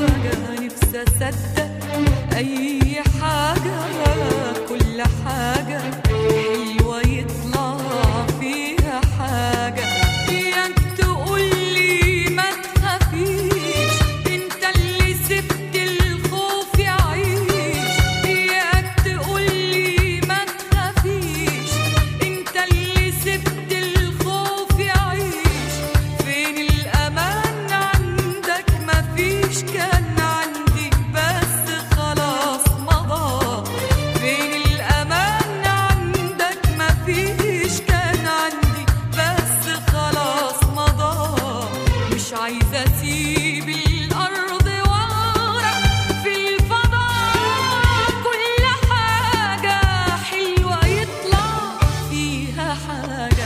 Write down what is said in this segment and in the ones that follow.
حاجة نفسي أصدق أي حاجة كل حاجة حلوة يطلع فيها حاجة إياك تقولي ما تخافيش انت اللي سبت الخوف يعيش إياك تقولي ما تخافيش انت اللي سبت الخوف يعيش فين الأمان عندك مفيش كان عندي بس خلاص مضى فين الأمان عندك مفيش كان عندي بس خلاص مضى مش عايزة أسيب الأرض ورا في الفضاء كل حاجة حلوة يطلع فيها حاجة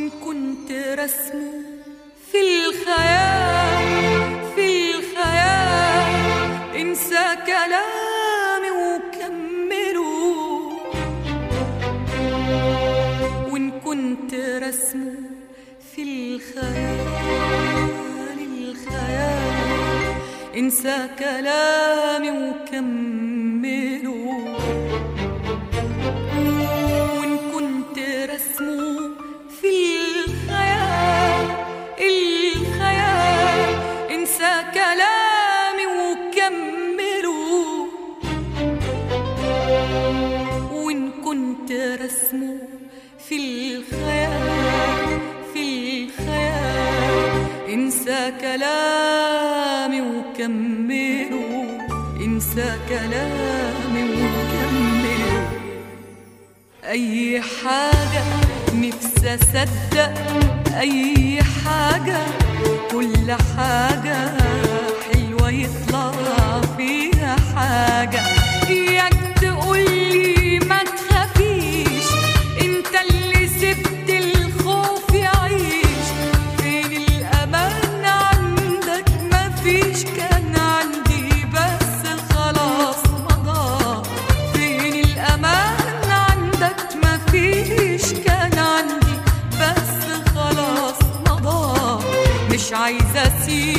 وإن كنت رسمه في الخيال في الخيال انسى كلامي وكمله وإن كنت رسمه في الخيال الخيال انسى كلامي وكمله وإن كنت رسمه في الخيال الخيال انسى كلامي وكمله وإن كنت رسمه في الخيال في الخيال انسى كلامي وكمله انسى كلامي وكمله أي حاجة نفسي أصدق أي حاجة كل حاجة حلوة يطلع فيها حاجة إياك تقولي ما تخافيش انت اللي سبت الخوف يعيش فين الأمان عندك مفيش كان عندي بس خلاص مضى فين الأمان عندك مفيش كان عندي بس خلاص مضى مش عايزة أسيب